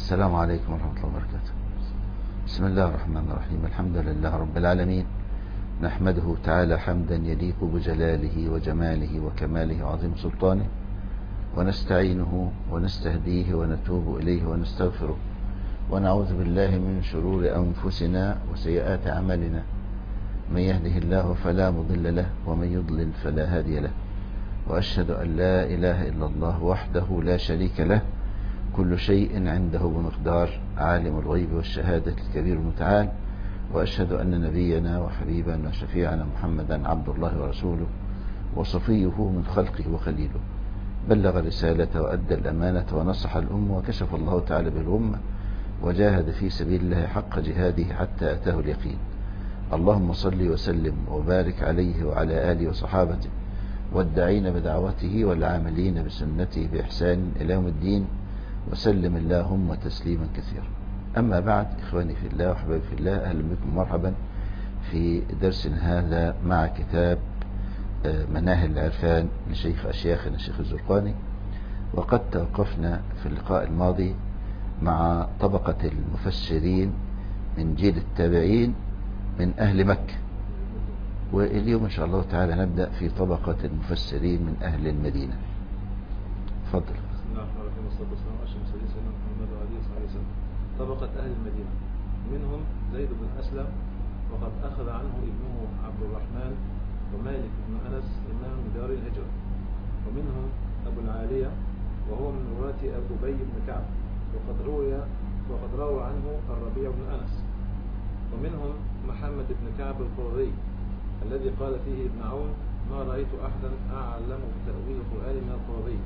السلام عليكم ورحمة الله وبركاته بسم الله الرحمن الرحيم الحمد لله رب العالمين نحمده تعالى حمدا يليق بجلاله وجماله وكماله وعظيم سلطانه ونستعينه ونستهديه ونتوب إليه ونستغفره ونعوذ بالله من شرور أنفسنا وسيئات أعمالنا من يهده الله فلا مضل له ومن يضلل فلا هادي له وأشهد أن لا إله إلا الله وحده لا شريك له كل شيء عنده بمقدار عالم الغيب والشهادة الكبير المتعال وأشهد أن نبينا وحبيبنا وشفيعنا محمدا عبد الله ورسوله وصفيه من خلقه وخليله بلغ الرسالة وأدى الأمانة ونصح الأمة وكشف الله تعالى بالأمة وجاهد في سبيل الله حق جهاده حتى أتاه اليقين اللهم صل وسلم وبارك عليه وعلى آله وصحابته والداعين بدعوته والعاملين بسنته بإحسان إلى يوم الدين وسلم اللهم تسليما كثيرا أما بعد إخواني في الله وحبابي في الله أهلا بكم مرحبا في درس هذا مع كتاب مناهل العرفان لشيخ أشياخنا الشيخ الزرقاني وقد توقفنا في اللقاء الماضي مع طبقة المفسرين من جيل التابعين من أهل مكة واليوم إن شاء الله تعالى نبدأ في طبقة المفسرين من أهل المدينة تفضل بسم الله الرحمن الرحيم والصلاة والسلام على أشرف المرسلين سيدنا محمد وعلى آله وصحبه وسلم طبقة أهل المدينة منهم زيد بن أسلم وقد أخذ عنه ابنه عبد الرحمن ومالك بن أنس إمام دار الهجرة ومنهم أبو العالية وهو من ولاة أبي بن كعب وقد روي وقد روى عنه الربيع بن أنس ومنهم محمد بن كعب القرظي الذي قال فيه ابن عون ما رأيت أحدا أعلم بتأويل القرآن من القرظي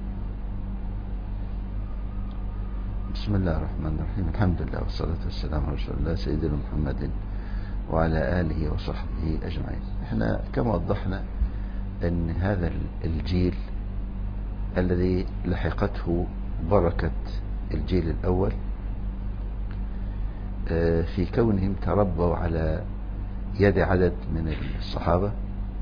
بسم الله الرحمن الرحيم الحمد لله والصلاة والسلام على رسول الله سيدنا محمد وعلى آله وصحبه أجمعين احنا كما وضحنا ان هذا الجيل الذي لحقته بركة الجيل الأول في كونهم تربوا على يد عدد من الصحابة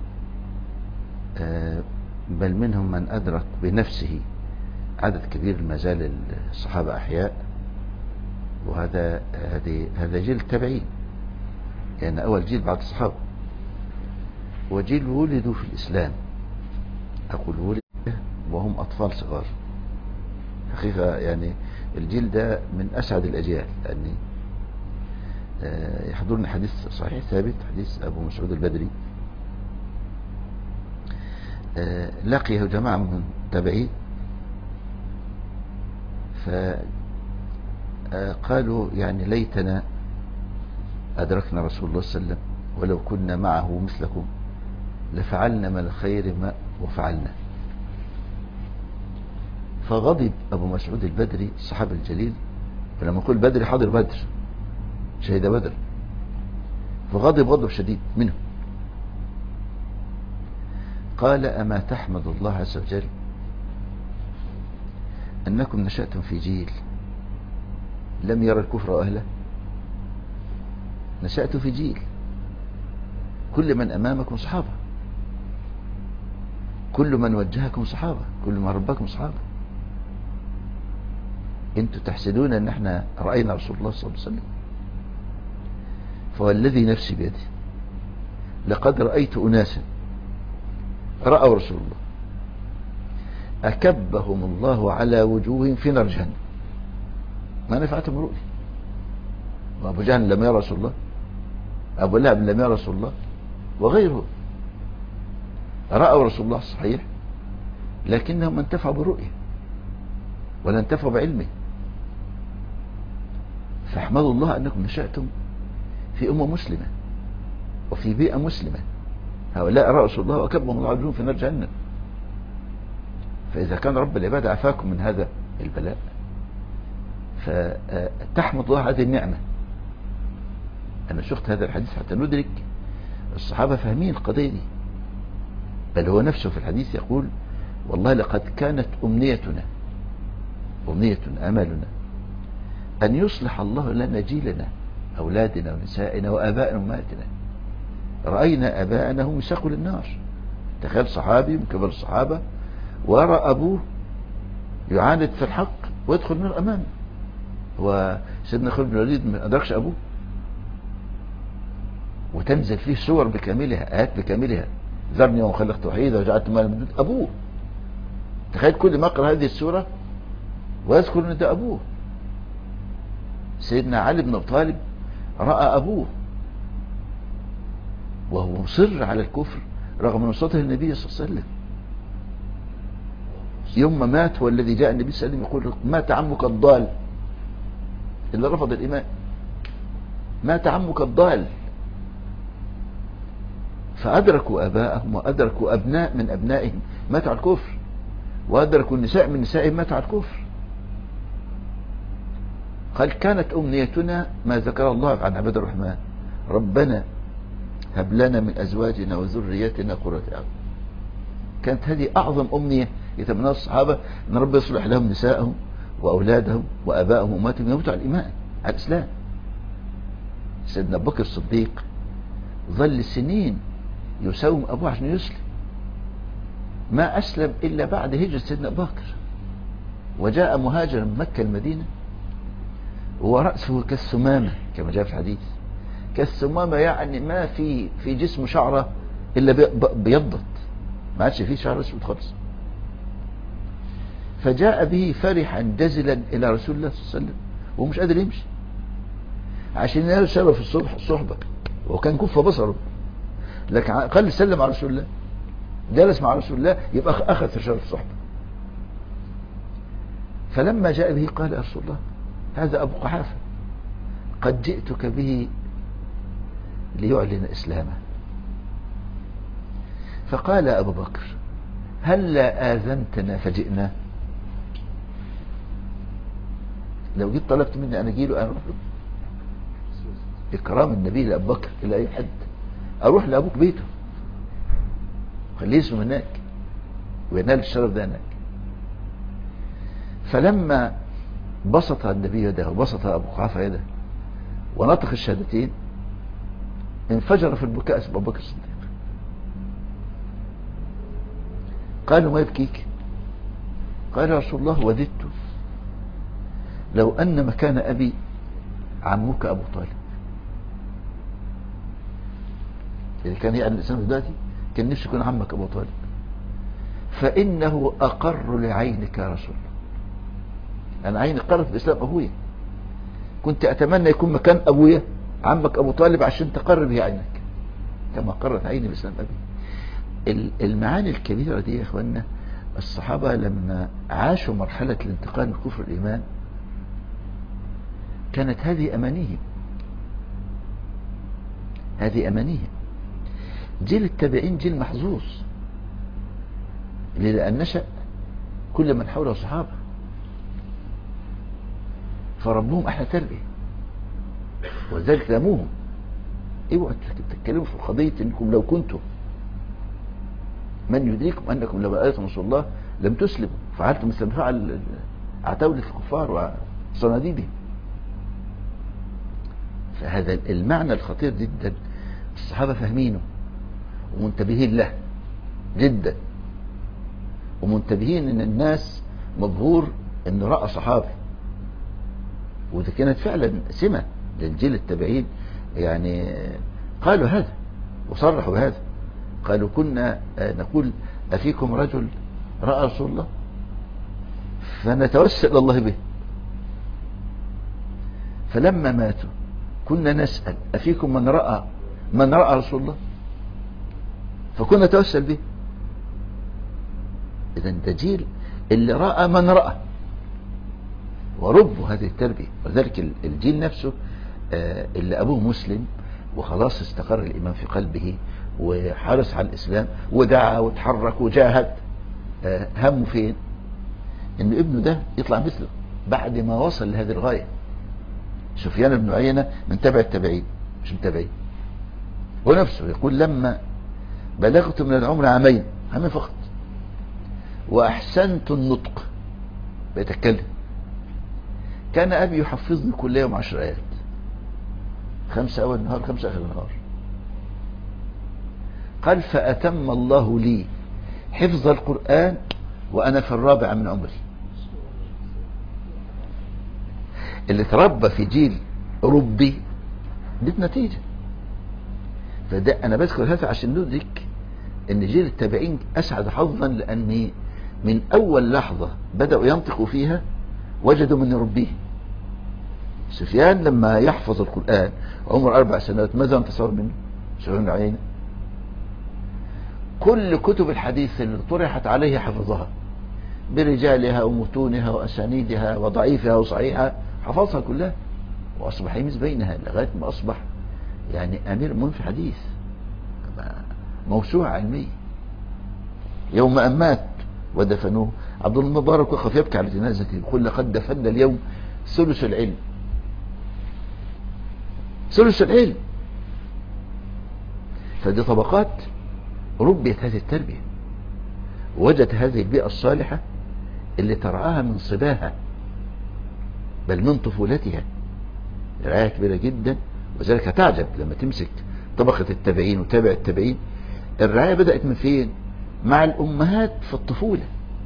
بل منهم من أدرك بنفسه عدد كبير ما زال الصحابة أحياء وهذا هذه هذا جيل التابعين يعني أول جيل بعد الصحابة وجيل ولدوا في الإسلام أقول ولد وهم أطفال صغار حقيقة يعني الجيل ده من أسعد الأجيال لأني يحضرني حديث صحيح ثابت حديث أبو مسعود البدري لقيه جماعة من التابعين فقالوا يعني ليتنا أدركنا رسول الله صلى الله عليه وسلم ولو كنا معه مثلكم لفعلنا من الخير ما وفعلنا فغضب أبو مسعود البدري الصحابي الجليل ولما يقول بدري حاضر بدر شهد بدر فغضب غضب شديد منه قال أما تحمد الله عز وجل أنكم نشأتم في جيل لم يرى الكفر أهله نشأت في جيل كل من أمامكم صحابة كل من وجهكم صحابة كل من ربكم صحابة انتوا تحسدون ان احنا رأينا رسول الله صلى الله عليه وسلم فوالذي نفسي بيده لقد رأيت أناسا رأوا رسول الله أكبهم الله على وجوههم في نار جهنم ما نفعتهم رؤية وأبو جهل لم يرى رسول الله أبو لهب لم يرى رسول الله وغيره رأوا رسول الله صحيح لكنهم انتفعوا بالرؤية ولا انتفعوا بعلمه فاحمدوا الله أنكم نشأتم في أمة مسلمة وفي بيئة مسلمة هؤلاء رأوا رسول الله وأكبهم الله على في نار جهنم فإذا كان رب العباد عفاكم من هذا البلاء فتحمد الله هذه النعمة أنا شفت هذا الحديث حتى ندرك الصحابة فاهمين القضية دي بل هو نفسه في الحديث يقول والله لقد كانت أمنيتنا أمنيتنا أملنا أن يصلح الله لنا جيلنا أولادنا ونسائنا وآبائنا وأمهاتنا رأينا آباءنا هم يساقوا للنار تخيل صحابي من كبار هو سيدنا خالد بن الوليد ما أدركش أبوه وتنزل فيه سور بكاملها آيات بكاملها ذرني ومن خلقت وحيدا وجعلت مالا ممدودا أبوه تخيل كل ما أقرأ هذه السورة ويذكر أن ده أبوه سيدنا علي بن أبي طالب رأى أبوه وهو مصر على الكفر رغم نصرته النبي صلى الله عليه وسلم يوم ما مات والذي جاء النبي صلى الله عليه وسلم يقول مات عمك الضال اللي رفض الإيمان مات عمك الضال فأدركوا أباءهم وأدركوا أبناء من أبنائهم ماتوا على الكفر وأدركوا النساء من نسائهم ماتوا على الكفر قال كانت أمنيتنا ما ذكر الله عن عباد الرحمن ربنا هب لنا من أزواجنا وذرياتنا قرة أعين كانت هذه أعظم أمنية يتمناها الصحابة أن رب يصلح لهم نساءهم وأولادهم وأبائهم وأماتهم يموتوا على الإيمان على الإسلام سيدنا أبو بكر الصديق ظل سنين يساوم أبوه عشان يسلم ما أسلم إلا بعد هجرة سيدنا أبو بكر وجاء مهاجرا من مكة المدينة ورأسه كالسمامة كما جاء في الحديث كالسمامة يعني ما في في جسمه شعرة إلا بيضت ما عادش فيه شعر اسود خالص فجاء به فرحا جزلا إلى رسول الله صلى الله عليه وسلم وهو مش قادر يمشي عشان ينال شرف الصبح الصحبة وكان كف بصره لكن قال سلم على رسول الله جلس مع رسول الله يبقى أخذ في شرف الصحبة فلما جاء به قال يا رسول الله هذا أبو قحافة قد جئتك به ليعلن إسلامه فقال أبو بكر هل لا آذنتنا فجئنا لو جيت طلبت مني أنا أجيله أنا أروح له إكرام النبي لأبو بكر إلى أي حد أروح لأبوك بيته خليه اسمه هناك وينال الشرف ده هناك فلما بسط النبي يده وبسط أبو قحافة يده ونطق الشهادتين انفجر في البكاء أبو بكر الصديق قالوا ما يبكيك قال يا رسول الله وددت لو أن مكان أبي عمك أبو طالب إذا كان يعني الإنسان دلوقتي كان نفسه يكون عمك أبو طالب فإنه أقر لعينك يا رسول الله أنا عيني قرت بإسلام أبويا كنت أتمنى يكون مكان أبويا عمك أبو طالب عشان تقر به عينك كما قرت عيني بإسلام أبي المعاني الكبيرة دي يا إخواننا الصحابة لما عاشوا مرحلة الانتقال من كفر الإيمان كانت هذه أمانيهم هذه أمانيهم جيل التابعين جيل محظوظ لأن نشأ كل من حوله صحابة فربوهم أحلى تربية ولذلك لاموهم اوعوا تتكلموا في قضية انكم لو كنتم من يدريكم انكم لو آيتم رسول الله لم تسلموا فعلتم مثل فعل عتاولة الكفار وصناديدهم فهذا المعنى الخطير جدا الصحابة فاهمينه ومنتبهين له جدا ومنتبهين ان الناس مبهور انه رأى صحابي وده كانت فعلا سمة للجيل التابعين يعني قالوا هذا وصرحوا بهذا قالوا كنا نقول أفيكم رجل رأى رسول الله فنتوسل الله به فلما ماتوا كنا نسأل أفيكم من رأى من رأى رسول الله فكنا نتوسل به إذا ده جيل اللي رأى من رأى وربوا هذه التربية ولذلك الجيل نفسه اللي أبوه مسلم وخلاص استقر الإيمان في قلبه وحرص على الإسلام ودعا وتحرك وجاهد همه فين إن ابنه ده يطلع مثله بعد ما وصل لهذه الغاية سفيان بن عيينة من تبع التابعين مش من تابعين هو نفسه يقول لما بلغت من العمر عامين عامين فقط وأحسنت النطق بيتكلم كان أبي يحفظني كل يوم عشر آيات خمسة أول النهار خمسة آخر النهار قال فأتم الله لي حفظ القرآن وأنا في الرابع من عمري اللي تربى في جيل ربي دي نتيجة فده انا بذكر هذا عشان ندرك ان جيل التابعين اسعد حظا لان من اول لحظة بدأوا ينطقوا فيها وجدوا من ربيه سفيان لما يحفظ القرآن عمر اربع سنوات ماذا انتصر منه سفيان عينه كل كتب الحديث اللي طرحت عليه حفظها برجالها ومتونها وأسانيدها وضعيفها وصحيحها حفظها كلها وأصبح يميز بينها لغاية ما أصبح يعني أمير من في حديث موسوعة علمية يوم أن مات ودفنوه عبد الله المبارك وقف يبكي على جنازته يقول لقد دفنا اليوم ثلث العلم ثلث العلم فدي طبقات ربيت هذه التربية وجدت هذه البيئة الصالحة اللي ترعاها من صباها بل من طفولتها رعاية كبيرة جدا وذلك تعجب لما تمسك طبقة التابعين وتابع التابعين الرعاية بدأت من فين مع الأمهات في الطفولة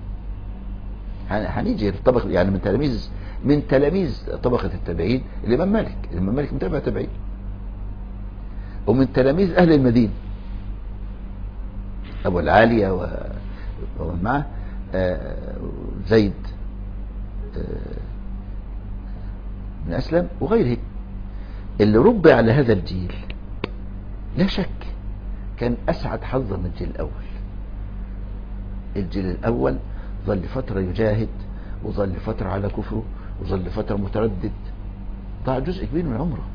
هنيجي الطبقة يعني من تلاميذ من تلاميذ طبقة التابعين الإمام مالك الإمام مالك متابع تابعين ومن تلاميذ أهل المدينة أبو العالية و... ومن معه زيد بن أسلم وغيره اللي ربي على هذا الجيل لا شك كان أسعد حظا من الجيل الأول الجيل الأول ظل فترة يجاهد وظل فترة على كفره وظل فترة متردد ضاع جزء كبير من عمره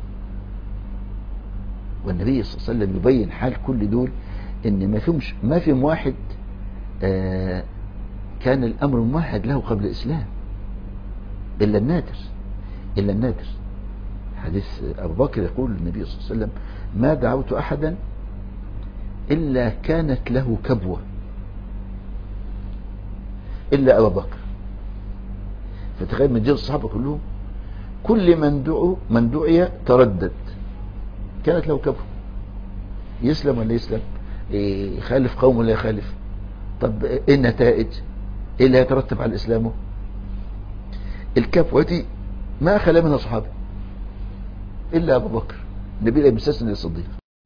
والنبي صلى الله عليه وسلم يبين حال كل دول ان ما فيهمش ما فيهم واحد آه كان الامر موحد له قبل الاسلام الا النادر الا النادر حديث ابو بكر يقول النبي صلى الله عليه وسلم ما دعوت احدا الا كانت له كبوة الا ابا بكر فتخيل من جيل الصحابة كلهم كل من دعوا من دعي تردد كانت له كبوة يسلم ولا يسلم يخالف قوم ولا يخالف طب ايه النتائج ايه اللي هيترتب على الاسلام الكفوة دي ما خلا منها صحابي الا ابو بكر النبي لا يستثني للصديق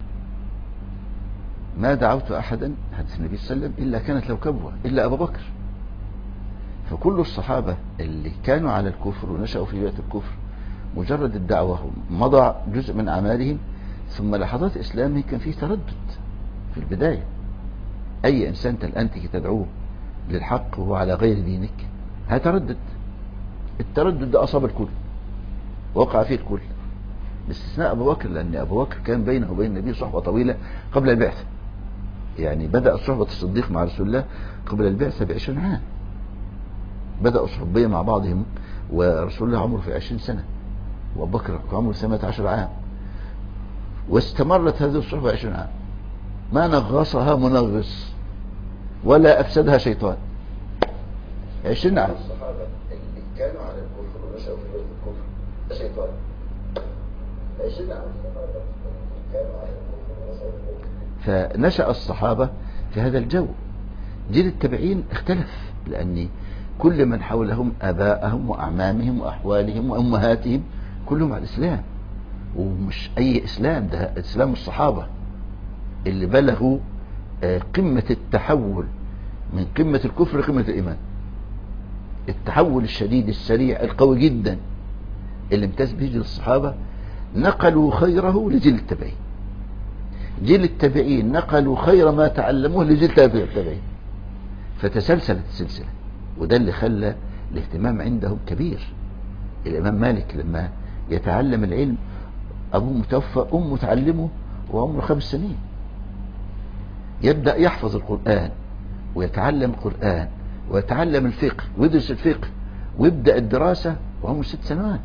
ما دعوت احدا حديث النبي صلى الله عليه وسلم الا كانت له كبوة الا ابو بكر فكل الصحابة اللي كانوا على الكفر ونشأوا في بيئة الكفر مجرد الدعوة مضى جزء من أعمالهم ثم لحظات إسلامه كان فيه تردد في البداية أي إنسان أنت تدعوه للحق وهو على غير دينك هيتردد التردد ده أصاب الكل وقع فيه الكل باستثناء أبو بكر لأن أبو بكر كان بينه وبين النبي صحبة طويلة قبل البعثة يعني بدأت صحبة الصديق مع رسول الله قبل البعثة بعشرين عام بدأوا صحبية مع بعضهم ورسول الله عمره في عشرين سنة وأبو بكر عمره ثمانية عشر عام واستمرت هذه الصحبة عشرين عام ما نغصها منغص ولا أفسدها شيطان عشرين عام الصحابة اللي كانوا على الكفر ونشأوا في بيت الكفر ده شيطان عشرين عام الصحابة اللي كانوا على الكفر ونشأوا في بيت الكفر فنشأ الصحابة في هذا الجو جيل التابعين اختلف لأن كل من حولهم أباءهم وأعمامهم وأحوالهم وأمهاتهم كلهم على الإسلام ومش أي إسلام ده إسلام الصحابة اللي بلغوا قمة التحول من قمة الكفر لقمة الإيمان التحول الشديد السريع القوي جدا اللي امتاز به جيل الصحابة نقلوا خيره لجيل التابعين جيل التابعين نقلوا خير ما تعلموه لجيل التابعين فتسلسلت السلسلة وده اللي خلى الاهتمام عندهم كبير الإمام مالك لما يتعلم العلم أبوه متوفى أمه تعلمه وعمره خمس سنين يبدأ يحفظ القرآن ويتعلم القرآن ويتعلم الفقه ويدرس الفقه ويبدأ الدراسة وعمره ست سنوات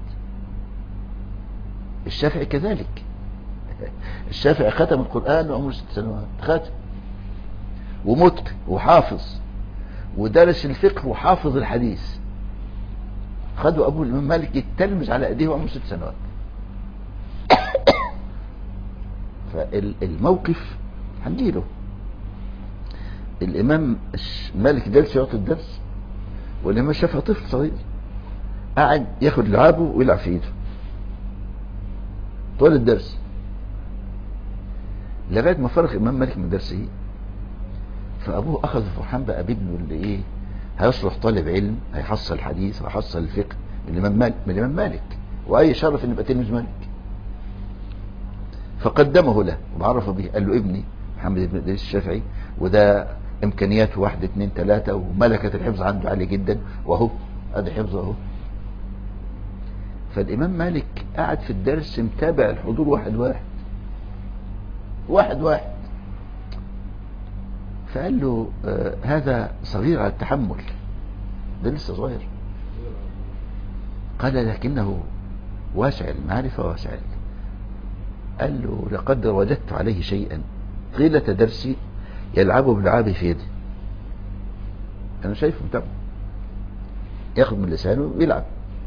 الشافعي كذلك الشافعي ختم القرآن وعمره ست سنوات ختم ومتقن وحافظ ودرس الفقه وحافظ الحديث خدوا ابو الامام مالك يتلمذ على ايديه وعمره ست سنوات فالموقف هنجيله الامام مالك جلس يعطي الدرس والامام الشافعي طفل صغير قاعد ياخد لعابه ويلعب في ايده طول الدرس لغايه ما فرغ امام مالك من درسه فابوه اخذ فرحان بقى بابنه اللي ايه هيصلح طالب علم هيحصل حديث هيحصل الفقه من الامام مالك من الامام مالك واي شرف ان يبقى تلميذ مالك فقدمه له وعرف به قال له ابني محمد بن ادريس الشافعي وده امكانياته واحد اتنين تلاتة وملكة الحفظ عنده عالية جدا واهو ادي حفظه اهو فالامام مالك قاعد في الدرس متابع الحضور واحد واحد واحد واحد فقال له آه هذا صغير على التحمل ده لسه صغير قال لكنه واسع المعرفة واسع العلم. قال له لقد وجدت عليه شيئا طيلة درسي يلعب بلعابه في يدي انا شايفه متابعه ياخد من لسانه ويلعب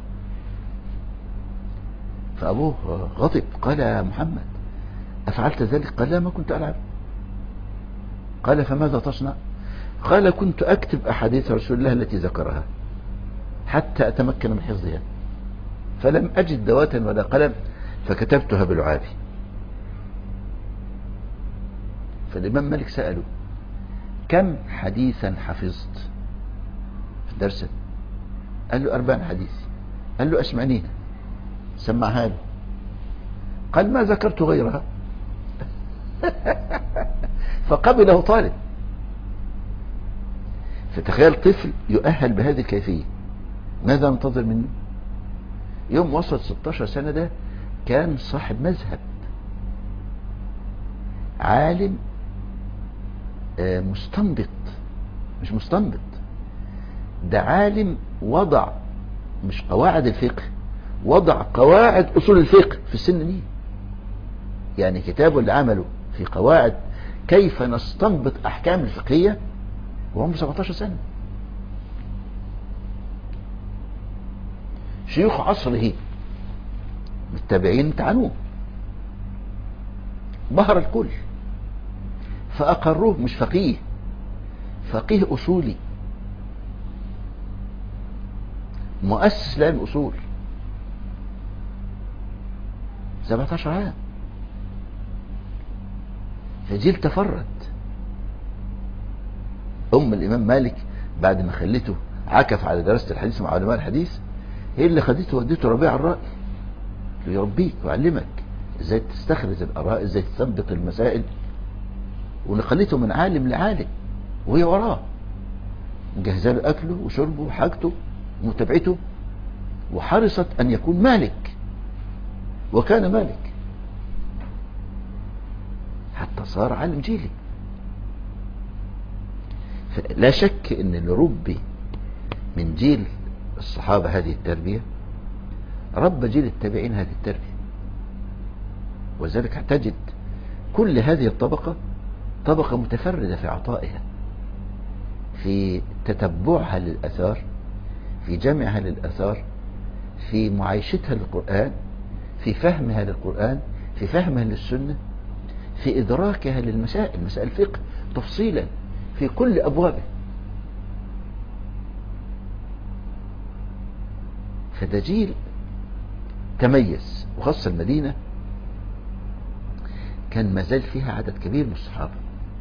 فابوه غضب قال يا محمد افعلت ذلك قال لا ما كنت العب قال فماذا تصنع قال كنت اكتب احاديث رسول الله التي ذكرها حتى اتمكن من حفظها فلم اجد دواتا ولا قلم فكتبتها بلعابي فالامام مالك سأله كم حديثا حفظت في درسك قال له أربعين حديث قال له أسمعني سمعها له قال ما ذكرت غيرها فقبله طالب فتخيل طفل يؤهل بهذه الكيفية ماذا ننتظر منه يوم وصل 16 سنة ده كان صاحب مذهب عالم مستنبط مش مستنبط ده عالم وضع مش قواعد الفقه وضع قواعد اصول الفقه في السن دي يعني كتابه اللي عمله في قواعد كيف نستنبط احكام الفقهية وهم 17 سنة شيوخ عصره بالتابعين تعنوه بهر الكل فأقروه مش فقيه فقيه أصولي مؤسس لعلم الأصول 17 عام فجيل تفرد أم الإمام مالك بعد ما خلته عكف على دراسة الحديث مع علماء الحديث هي اللي خدته وديته ربيع الرأي يربيك ويعلمك ازاي تستخرج الآراء ازاي تثبت المسائل ونخليته من عالم لعالم وهي وراه مجهزه له اكله وشربه وحاجته ومتابعته وحرصت ان يكون مالك وكان مالك حتى صار عالم جيلي لا شك ان اللي ربي من جيل الصحابة هذه التربية رب جيل التابعين هذه التربية وذلك تجد كل هذه الطبقة طبقة متفردة في عطائها في تتبعها للأثار في جمعها للأثار في معايشتها للقرآن في فهمها للقرآن في فهمها للسنة في إدراكها للمسائل مسائل الفقه تفصيلا في كل أبوابه فده جيل تميز وخاصة المدينة كان ما زال فيها عدد كبير من الصحابة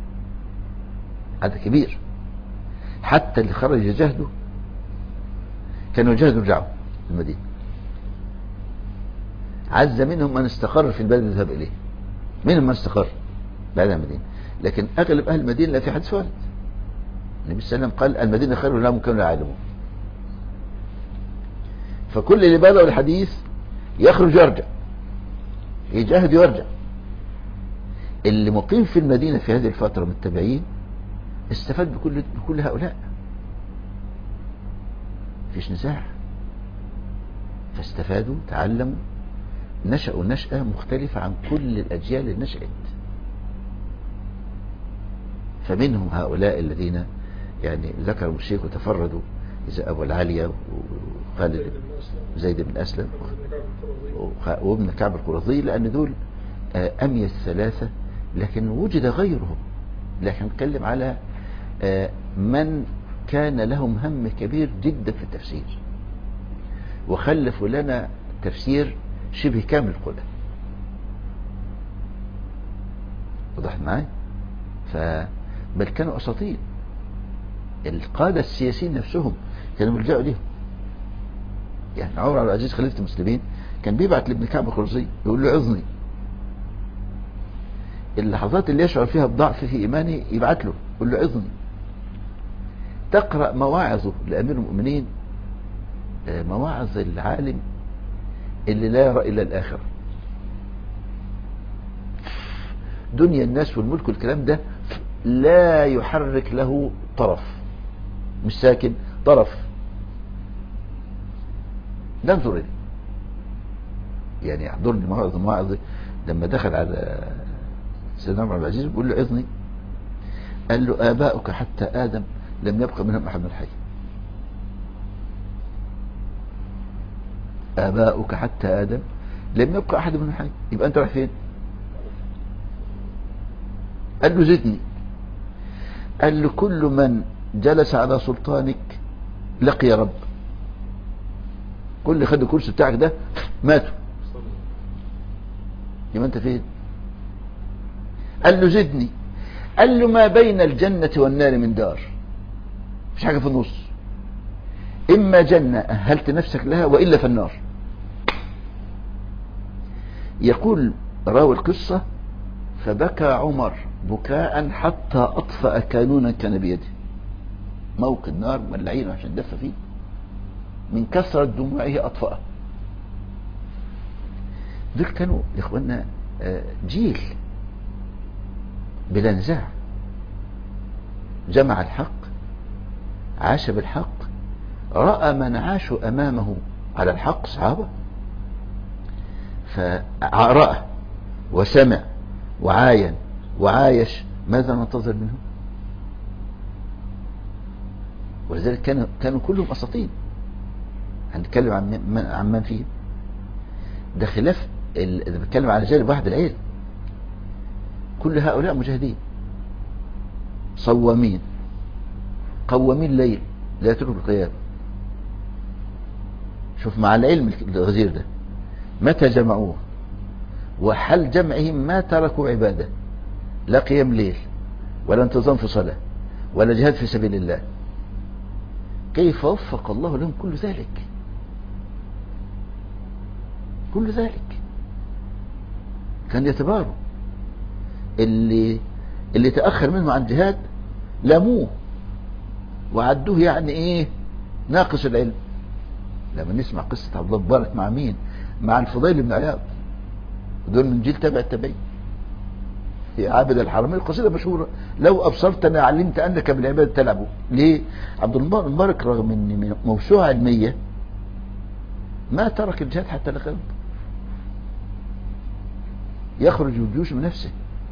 عدد كبير حتى اللي خرج يجاهدوا كانوا يجاهدوا يرجعوا المدينة عز منهم من استقر في البلد يذهب إليه منهم من استقر بعد المدينة لكن أغلب أهل المدينة لا في حد فارد النبي صلى الله عليه وسلم قال المدينة خير لهم كانوا يعلمون فكل اللي بدأوا الحديث يخرج ويرجع يجاهد ويرجع اللي مقيم في المدينة في هذه الفترة من التابعين استفاد بكل بكل هؤلاء فيش نزاع فاستفادوا تعلموا نشأوا نشأة مختلفة عن كل الأجيال اللي نشأت فمنهم هؤلاء الذين يعني ذكروا الشيخ وتفردوا إذا أبو العالية وخالد زيد بن أسلم وابن كعب القرظي لأن دول أميز ثلاثة لكن وجد غيرهم لكن نتكلم على من كان لهم هم كبير جدا في التفسير وخلفوا لنا تفسير شبه كامل القرآن وضحت معايا ف بل كانوا اساطير القادة السياسيين نفسهم كانوا بيلجأوا ليهم يعني عمر عبد العزيز خليفة المسلمين كان بيبعت لابن كعب الخرزي يقول له عظني اللحظات اللي يشعر فيها بضعف في إيمانه يبعت له يقول له عظني تقرأ مواعظه لأمير المؤمنين آه، مواعظ العالم اللي لا يرى إلا الآخرة دنيا الناس والملك والكلام ده لا يحرك له طرف مش ساكن طرف لا انظر إليه يعني يحضرني موعظ مواعظ لما دخل على سيدنا عمر عبد العزيز بيقول له عظني قال له آباؤك حتى آدم لم يبقى منهم أحد من الحي آباؤك حتى آدم لم يبقى أحد من الحي يبقى أنت رايح فين قال له زدني قال له كل من جلس على سلطانك لقي رب كل اللي خد الكرسي بتاعك ده ماتوا يبقى انت فين قال له زدني قال له ما بين الجنة والنار من دار مش حاجة في النص إما جنة أهلت نفسك لها وإلا في النار يقول راوي القصة فبكى عمر بكاء حتى أطفأ كانونا كان بيده موقد نار ملعينه عشان دفى فيه من كثرة دموعه أطفأه دول كانوا يا إخوانا آه، جيل بلا نزاع جمع الحق عاش بالحق رأى من عاشوا أمامه على الحق صحابة فرأى وسمع وعاين وعايش ماذا ننتظر منهم ولذلك كانوا كانوا كلهم اساطين هنتكلم عن من عن من فيهم ده خلاف ال- اذا بتكلم على جانب واحد العلم كل هؤلاء مجاهدين صوامين قوامين ليل لا يتركوا القيام شوف مع العلم الغزير ده متى جمعوه وحل جمعهم ما تركوا عباده لا قيام ليل ولا انتظام في صلاة ولا جهاد في سبيل الله كيف وفق الله لهم كل ذلك كل ذلك كان يتباروا اللي اللي تأخر منه عن جهاد لاموه وعدوه يعني ايه ناقص العلم لما نسمع قصة عبد الله مبارك مع مين مع الفضيل بن عياض دول من جيل تبع التابعين يا عابد الحرمين القصيدة مشهورة لو أبصرتنا علمت أنك بالعبادة تلعب ليه عبد الله المبارك رغم أن موسوعة علمية ما ترك الجهاد حتى لقلب يخرج الجيوش من نفسه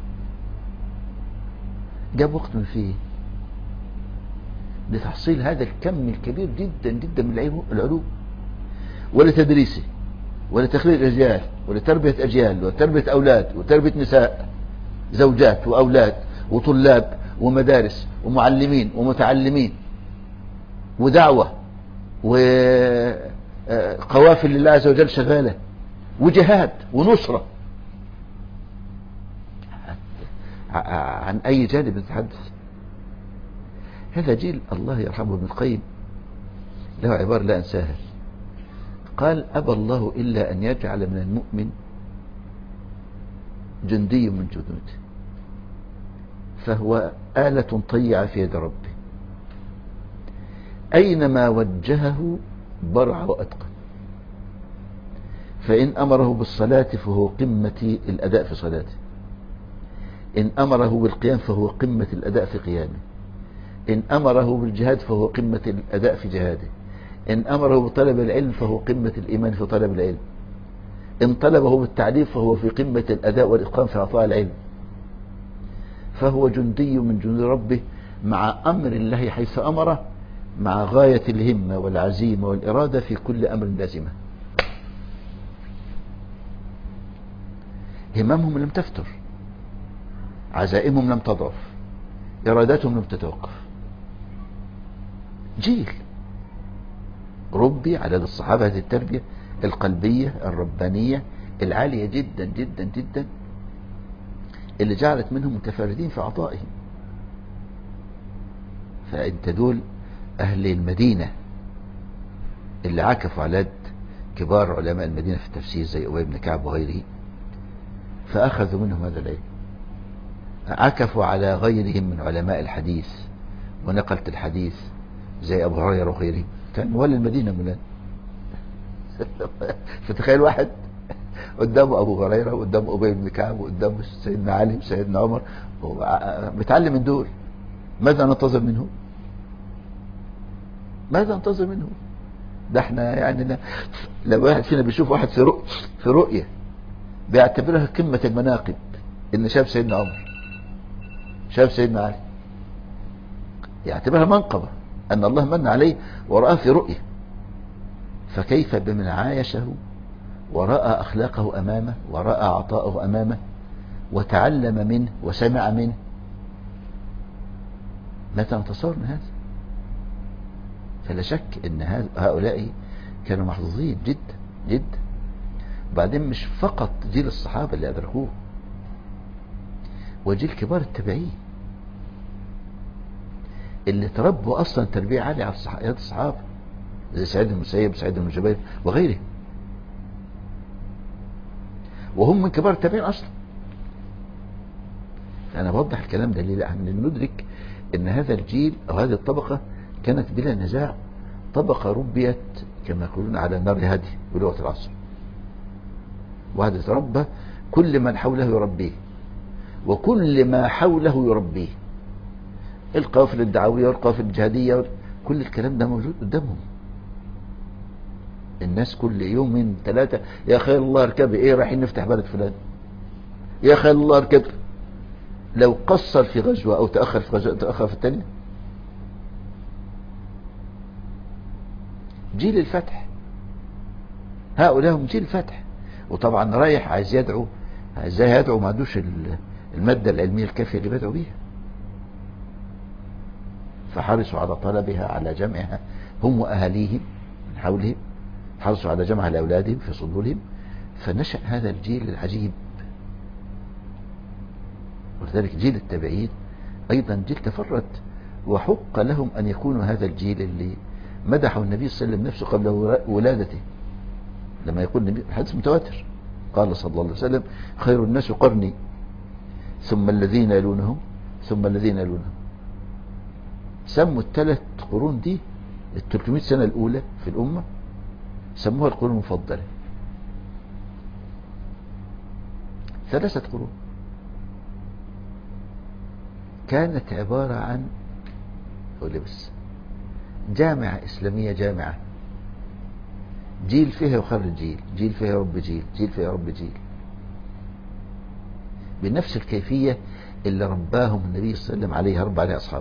جاب وقت من فيه لتحصيل هذا الكم الكبير جدا جدا من العلو- العلوم ولتدريسه ولتخريج أجيال ولتربية أجيال وتربية أولاد وتربية نساء زوجات وأولاد وطلاب ومدارس ومعلمين ومتعلمين ودعوة وقوافل لله عز وجل شغالة وجهاد ونصرة ع- عن أي جانب نتحدث هذا جيل الله يرحمه ابن القيم له عبارة لا أنساها قال أبى الله إلا أن يجعل من المؤمن جندي من جنوده فهو آلة طيعة في يد ربه أينما وجهه برع وأتقن فإن أمره بالصلاة فهو قمة الأداء في صلاته إن أمره بالقيام فهو قمة الأداء في قيامه إن أمره بالجهاد فهو قمة الأداء في جهاده إن أمره بطلب العلم فهو قمة الإيمان في طلب العلم إن طلبه بالتعليم فهو في قمة الأداء والإتقان في إعطاء العلم فهو جندي من جنود ربه مع أمر الله حيث أمره مع غاية الهمة والعزيمة والإرادة في كل أمر لازمة هممهم لم تفتر عزائمهم لم تضعف إراداتهم لم تتوقف جيل ربي على يد الصحابة هذه التربية القلبية الربانية العالية جدا جدا جدا اللي جعلت منهم متفردين في عطائهم فانت دول اهل المدينة اللي عكفوا على يد كبار علماء المدينة في التفسير زي أبي بن كعب وغيره فأخذوا منهم هذا العلم عكفوا على غيرهم من علماء الحديث ونقلة الحديث زي أبو هريرة وغيره كان مولى المدينة مولانا فتخيل واحد قدامه أبو هريرة وقدامه أبي بن كعب وقدامه سيدنا علي وسيدنا عمر بيتعلم من دول ماذا ننتظر منهم ماذا ننتظر منهم ده احنا يعني لا لو واحد فينا بيشوف واحد في رؤية في رؤية بيعتبرها قمة المناقب ان شاف سيدنا عمر شاف سيدنا علي يعتبرها منقبة ان الله من عليه ورآه في رؤية فكيف بمن عايشه ورأى أخلاقه أمامه ورأى عطاءه أمامه وتعلم منه وسمع منه متى نتصور من هذا فلا شك ان هؤلاء كانوا محظوظين جدا جدا وبعدين مش فقط جيل الصحابة اللي أدركوه وجيل كبار التابعين اللي تربوا أصلا تربية عالية على يد الصحابة زي سعيد بن المسيب وسعيد بن جبير وغيره وهم من كبار التابعين أصلا أنا بوضح الكلام ده ليه لأن ندرك أن هذا الجيل أو هذه الطبقة كانت بلا نزاع طبقة ربيت كما يقولون على نار هدي بلغة العصر وهذا تربى كل من حوله يربيه وكل ما حوله يربيه القوافل الدعوية والقوافل الجهادية كل الكلام ده موجود قدامهم الناس كل يوم من ثلاثة يا خير الله اركبي ايه رايحين نفتح بلد فلان يا خير الله اركبي لو قصر في غزوة او تأخر في غزوة تأخر في الثانية جيل الفتح هؤلاء هم جيل الفتح وطبعا رايح عايز يدعو ازاي يدعو ما عندوش المادة العلمية الكافية اللي بدعو بيها فحرصوا على طلبها على جمعها هم وأهاليهم من حولهم حرصوا على جمعها لأولادهم في صدورهم فنشأ هذا الجيل العجيب ولذلك جيل التابعين أيضا جيل تفرد وحق لهم أن يكونوا هذا الجيل اللي مدحوا النبي صلى الله عليه وسلم نفسه قبل ولادته لما يقول النبي الحديث متواتر قال صلى الله عليه وسلم خير الناس قرني ثم الذين يلونهم ثم الذين يلونهم سموا الثلاث قرون دي ال 300 سنة الأولى في الأمة سموها القرون المفضلة ثلاثة قرون كانت عبارة عن قولي بس جامعة إسلامية جامعة جيل فيها يخرج جيل جيل فيها يرب جيل جيل فيها يرب جيل بنفس الكيفية اللي رباهم النبي صلى الله عليه وسلم عليها رب عليها أصحابه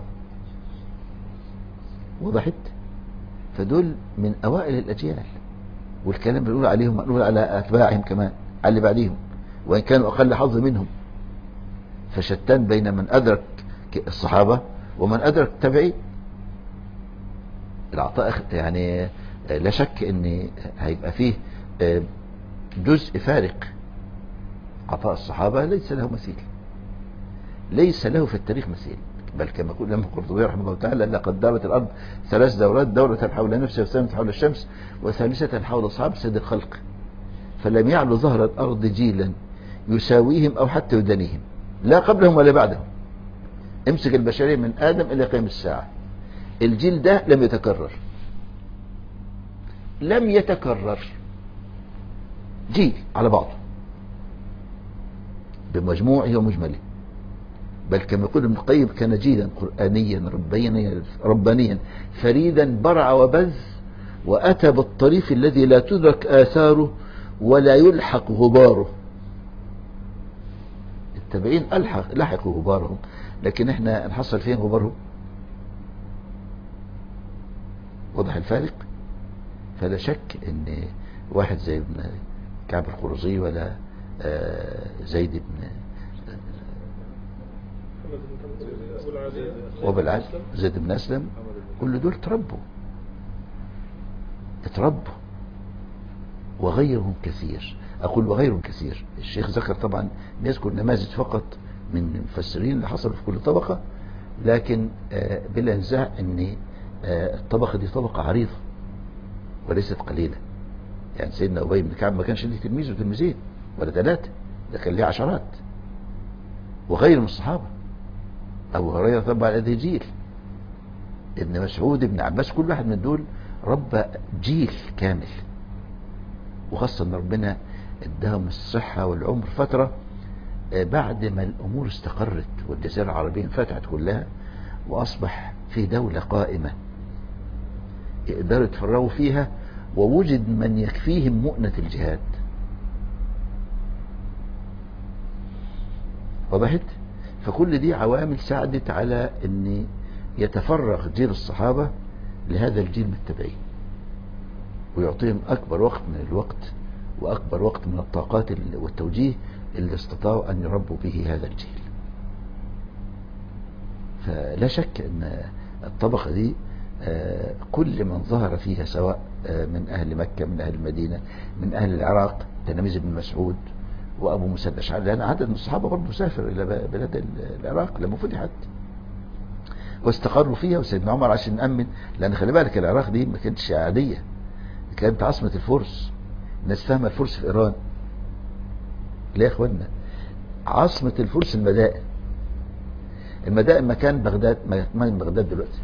وضحت فدول من أوائل الأجيال والكلام بنقول عليهم بنقول على أتباعهم كمان على اللي بعديهم وإن كانوا أقل حظ منهم فشتان بين من أدرك الصحابة ومن أدرك التابعين العطاء يعني لا شك ان هيبقى فيه جزء فارق عطاء الصحابة ليس له مثيل ليس له في التاريخ مثيل بل كما يقول الإمام القرطبي رحمه الله تعالى لقد دارت الأرض ثلاث دورات دورة حول نفسها وثانية حول الشمس وثالثة حول أصحاب سيد الخلق فلم يعلو ظهر الأرض جيلا يساويهم أو حتى يدنيهم لا قبلهم ولا بعدهم امسك البشرية من آدم إلى قيام الساعة الجيل ده لم يتكرر لم يتكرر جيل على بعضه بمجموعه ومجمله بل كما يقول ابن القيم كان جيلا قرآنيا ربانيا, ربانيا فريدا برع وبذ وأتى بالطريق الذي لا تدرك آثاره ولا يلحق غباره التابعين ألحق لحقوا غبارهم لكن احنا نحصل فين غبارهم واضح الفارق فلا شك ان واحد زي ابن كعب القرظي ولا زيد بن وابو العز زيد بن اسلم كل دول تربوا اتربوا وغيرهم كثير أقول وغيرهم كثير الشيخ ذكر طبعا يذكر نماذج فقط من المفسرين اللي حصلوا في كل طبقة لكن آه، بلا نزاع ان آه، الطبقة دي طبقة عريضة وليست قليلة يعني سيدنا أبي بن كعب ما كانش ليه تلميذ وتلميذين ولا ثلاثة ده كان ليه عشرات وغير من الصحابة أبو هريرة طبعا الذي جيل ابن مسعود ابن عباس كل واحد من دول ربى جيل كامل وخاصة ان ربنا اداهم الصحة والعمر فترة آه، بعد ما الامور استقرت والجزيرة العربية انفتحت كلها واصبح في دولة قائمة يقدروا يتفرغوا فيها ووجد من يكفيهم مؤنة الجهاد وضحت فكل دي عوامل ساعدت على ان يتفرغ جيل الصحابة لهذا الجيل من التابعين ويعطيهم أكبر وقت من الوقت وأكبر وقت من الطاقات ال- والتوجيه اللي استطاعوا أن يربوا به هذا الجيل فلا شك أن الطبقة دي آه، كل من ظهر فيها سواء آه، من أهل مكة من أهل المدينة من أهل العراق تلاميذ ابن مسعود وأبو موسى الأشعري لأن عدد من الصحابة برضه سافر إلى ب- بلاد ال- العراق لما فتحت واستقروا فيها وسيدنا عمر عشان نأمن لأن خلي بالك العراق دي ما كانتش عادية كانت عاصمة الفرس الناس فاهمة الفرس في إيران ليه يا إخوانا عاصمة الفرس المدائن المدائن مكان بغداد مكان بغداد دلوقتي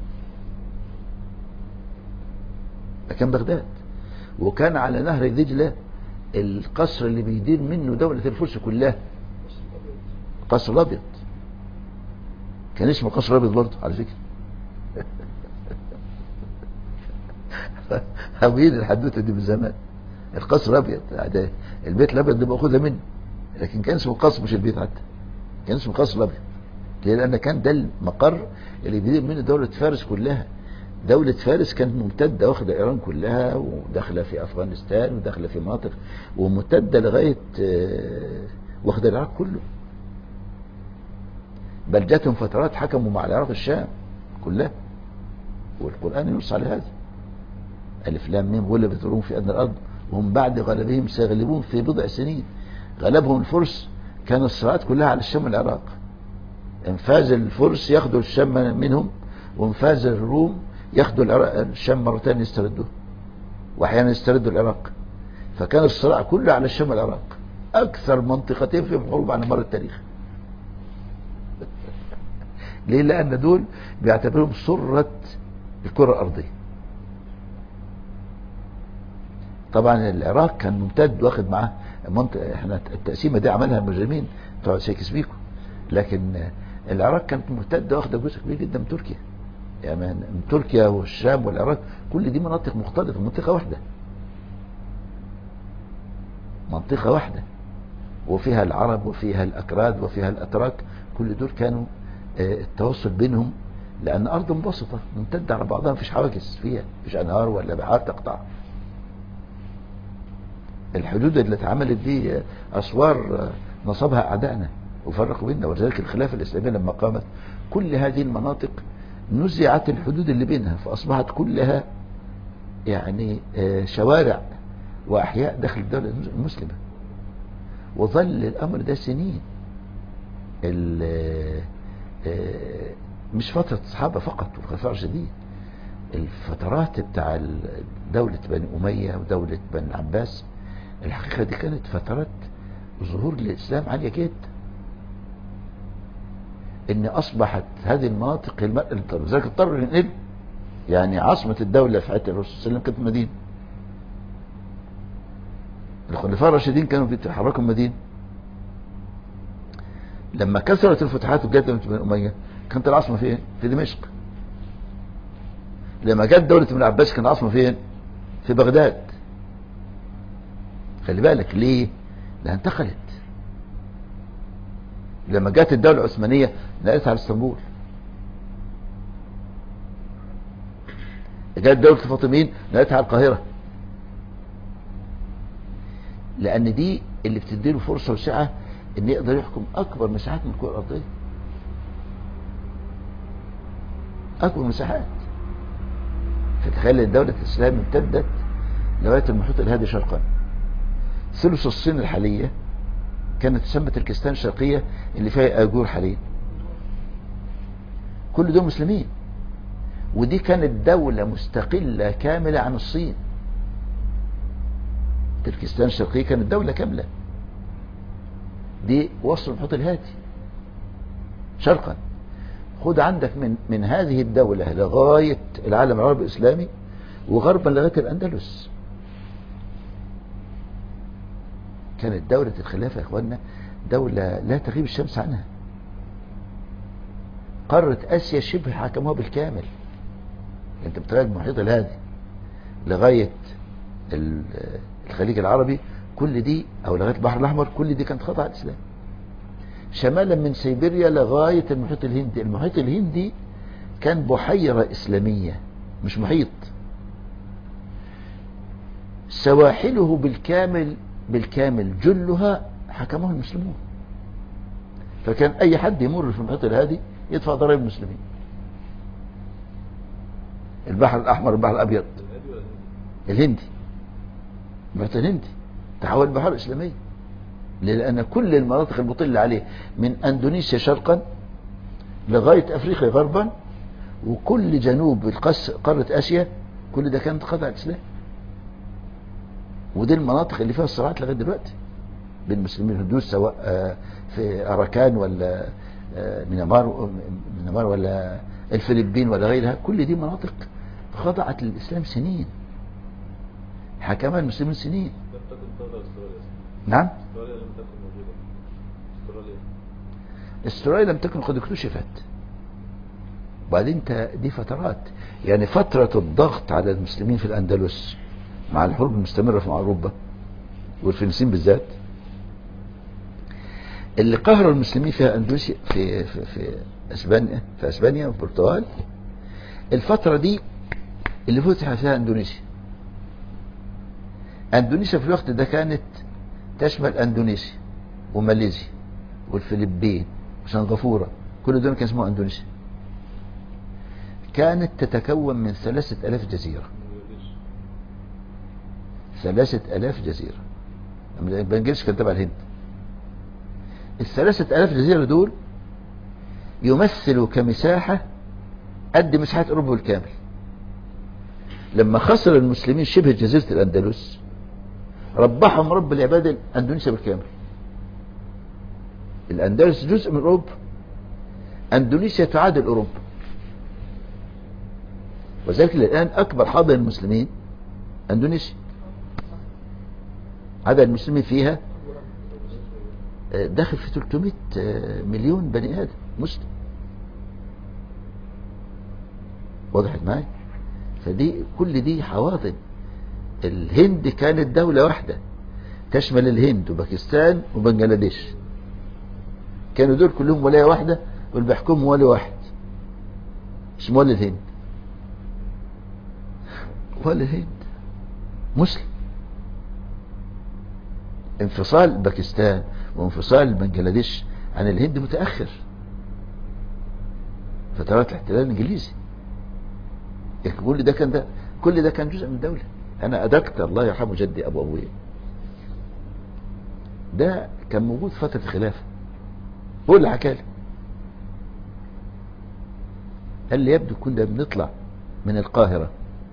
مكان بغداد وكان على نهر دجلة القصر اللي بيدير منه دولة الفرس كلها القصر الأبيض كان اسمه القصر الأبيض برضه على فكرة هوين الحدوته دي من زمان القصر ابيض ده البيت الابيض ده باخدها منه لكن كان اسمه القصر مش البيت حتى كان اسمه القصر الابيض ليه لان كان ده المقر اللي بيدير منه دوله فارس كلها دولة فارس كانت ممتدة واخدة إيران كلها وداخلة في أفغانستان وداخلة في مناطق وممتدة لغاية آه، واخدة العراق كله بل جاتهم فترات حكموا مع العراق الشام كلها والقرآن ينص على هذا ألف لام ميم غلبت الروم في أدنى الأرض وهم بعد غلبهم سيغلبون في بضع سنين غلبهم الفرس كان الصراعات كلها على الشام والعراق انفاز الفرس ياخدوا الشام منهم وانفاز الروم ياخدوا العراق الشام مرتين يستردوه واحيانا يستردوا العراق فكان الصراع كله على الشام والعراق اكثر منطقتين فيهم حروب على مر التاريخ ليه لان دول بيعتبرهم سرة الكرة الارضية طبعا العراق كان ممتد واخد معاه منطقة احنا التقسيمة دي عملها المجرمين بتوع شيكسبيكو لكن العراق كانت ممتدة واخدة جزء كبير جدا من تركيا يعني من تركيا والشام والعراق كل دي مناطق مختلطة منطقة واحدة منطقة واحدة وفيها العرب وفيها الأكراد وفيها الأتراك كل دول كانوا آه، التواصل بينهم لأن أرض منبسطة ممتدة على بعضها مفيش حواجز فيها مفيش أنهار ولا بحار تقطع الحدود اللي اتعملت دي آه، أسوار آه، نصبها أعدائنا وفرقوا بيننا ولذلك الخلافة الإسلامية لما قامت كل هذه المناطق نزعت الحدود اللي بينها فأصبحت كلها يعني آه، شوارع وأحياء داخل الدولة المسلمة وظل الأمر ده سنين ال- آه، مش فترة الصحابة فقط والخلفاء الراشدين الفترات بتاع ال- دولة بني أمية ودولة بني العباس الحقيقة دي كانت فترات ظهور الإسلام عالية جدا ان اصبحت هذه المناطق الم- لذلك اضطر ينقل يعني عاصمة الدولة في حياة الرسول صلى الله عليه وسلم كانت المدينة الخلفاء الراشدين كانوا بيتحركوا المدينة لما كثرت الفتوحات وجت دولة بني أمية كانت العاصمة فين؟ في دمشق لما جت دولة ابن العباس كان العاصمة فين؟ في بغداد خلي بالك ليه؟ لأنها انتقلت لما جت الدولة العثمانية نقلت على اسطنبول جت دولة الفاطميين نقلتها على القاهرة لأن دي اللي بتديله فرصة وسعة إن يقدر يحكم أكبر مساحات من الكرة الأرضية أكبر مساحات فتخيل إن دولة الإسلام امتدت لغاية المحيط الهادي شرقا ثلث الصين الحالية كانت تسمى تركستان الشرقية اللي فيها آجور حاليا كل دول مسلمين ودي كانت دولة مستقلة كاملة عن الصين تركستان الشرقية كانت دولة كاملة دي وصل المحيط الهادي شرقا خد عندك من من هذه الدولة لغاية العالم العربي الإسلامي وغربا لغاية الأندلس كانت دولة الخلافة يا إخواننا دولة لا تغيب الشمس عنها قارة آسيا شبه حكموها بالكامل انت بتراجع المحيط الهادي لغاية ال- الخليج العربي كل دي او لغاية البحر الاحمر كل دي كانت خاضعة الاسلام شمالا من سيبيريا لغاية المحيط الهندي المحيط الهندي كان بحيرة اسلامية مش محيط سواحله بالكامل بالكامل جلها حكمها المسلمون فكان اي حد يمر في المحيط الهادي يدفع ضرائب المسلمين البحر الاحمر البحر الابيض الهادي ولا الهندي؟ الهندي المحيط الهندي تحول بحر اسلاميه لان كل المناطق المطله عليه من اندونيسيا شرقا لغايه افريقيا غربا وكل جنوب القس قاره اسيا كل ده كانت قطع الاسلام ودي المناطق اللي فيها الصراعات لغايه دلوقتي بين المسلمين والهندوس سواء آه، في اراكان ولا آه، ميانمار ميانمار ولا الفلبين ولا غيرها كل دي مناطق خضعت للاسلام سنين حكمها المسلمين سنين لم تكن تظهر استراليا نعم استراليا لم تكن موجودة استراليا استراليا لم تكن قد اكتشفت وبعدين انت دي فترات يعني فترة الضغط على المسلمين في الأندلس مع الحروب المستمرة في أوروبا والفلسطين بالذات اللي قهروا المسلمين فيها أندلسيا في في في اسبانيا في اسبانيا والبرتغال الفترة دي اللي فتح فيها اندونيسيا اندونيسيا في الوقت ده كانت تشمل اندونيسيا وماليزيا والفلبين وسنغافورة كل دول كان اسمها اندونيسيا كانت تتكون من ثلاثة الاف جزيرة بنجلاديش ثلاثة الاف جزيرة بنجلاديش كان تبع الهند الثلاثة الاف جزيرة دول يمثلوا كمساحة قد مساحة اوروبا بالكامل لما خسر المسلمين شبه جزيرة الاندلس ربحهم رب العباد اندونيسيا بالكامل الاندلس جزء من اوروبا اندونيسيا تعادل اوروبا وذلك الان اكبر حاضن المسلمين اندونيسيا عدد المسلمين فيها آه، داخل في 300 آه، مليون بني ادم مسلم وضحت معي فدي كل دي حواضن الهند كانت دولة واحدة تشمل الهند وباكستان وبنجلاديش كانوا دول كلهم ولاية واحدة واللي بيحكمهم ولي واحد اسمه ولي الهند ولي الهند مسلم انفصال باكستان وانفصال بنجلاديش عن الهند متأخر فترات الاحتلال الانجليزي يعني كل ده كان ده كل ده كان جزء من الدولة انا ادركت الله يرحمه جدي ابو ابويا ده كان موجود فترة الخلافة هو اللي حكى لي قال لي يبدو كنا بنطلع من القاهرة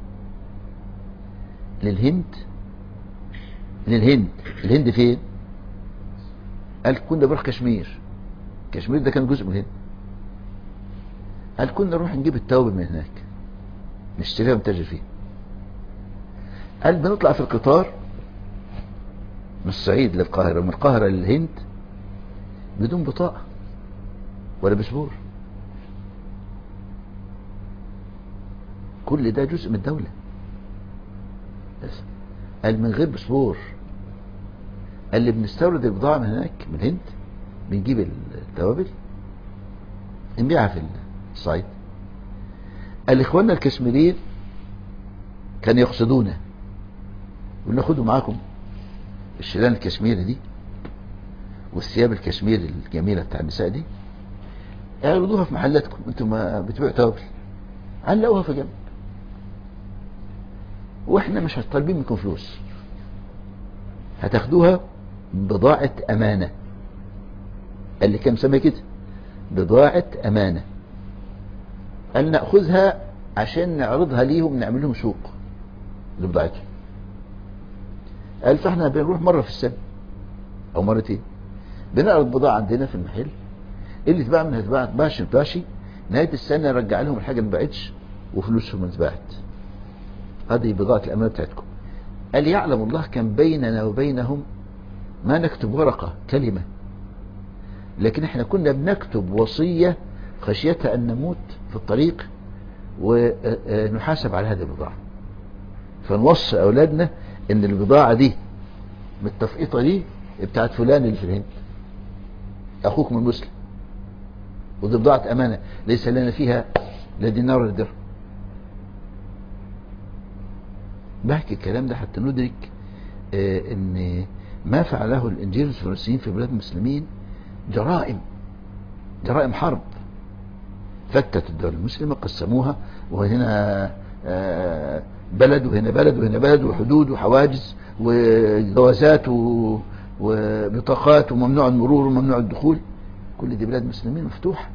للهند للهند الهند فين قال كنا بنروح كشمير كشمير ده كان جزء من الهند قال كنا نروح نجيب التوابل من هناك نشتريها ونتاجر فيها قال بنطلع في القطار من الصعيد للقاهرة من القاهرة للهند بدون بطاقة ولا باسبور كل ده جزء من الدولة بس قال من غير باسبور قال لي بنستورد البضاعة من هناك من الهند بنجيب التوابل نبيعها في الصعيد قال اخواننا الكشميريين كانوا يقصدونا يقول خدوا معاكم الشيلان الكشميري دي والثياب الكشميري الجميلة بتاع النساء دي اعرضوها في محلاتكم انتم ما بتبيعوا توابل علقوها في جنب واحنا مش طالبين منكم فلوس هتاخدوها بضاعة امانة قال لي كم سنة كده بضاعة امانة قال نأخذها عشان نعرضها ليهم نعمل لهم سوق لبضاعتهم قال فاحنا بنروح مرة في السنة او مرتين بنعرض بضاعة عندنا في المحل اللي تباع منها تباع تباعش تباعش نهاية السنة نرجع لهم الحاجة اللي ما باعتش وفلوسهم اتباعت هذه بضاعة الأمانة بتاعتكم قال يعلم الله كان بيننا وبينهم ما نكتب ورقة كلمة لكن احنا كنا بنكتب وصية خشية أن نموت في الطريق ونحاسب على هذه البضاعة فنوصي أولادنا أن البضاعة دي بالتفقيطة دي بتاعت فلان اللي في الهند أخوكم المسلم ودي بضاعة أمانة ليس لنا فيها لا دينار ولا درهم بحكي الكلام ده حتى ندرك آه ان ما فعله الانجيل الفرنسيين في بلاد المسلمين جرائم جرائم حرب فتت الدول المسلمة قسموها وهنا آه بلد وهنا بلد وهنا بلد وحدود وحواجز وجوازات و- وبطاقات وممنوع المرور وممنوع الدخول كل دي بلاد مسلمين مفتوحة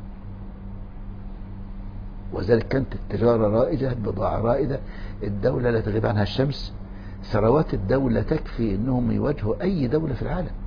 وذلك كانت التجارة رائجة البضاعة رائدة الدولة لا تغيب عنها الشمس ثروات الدولة تكفي انهم يواجهوا اي دولة في العالم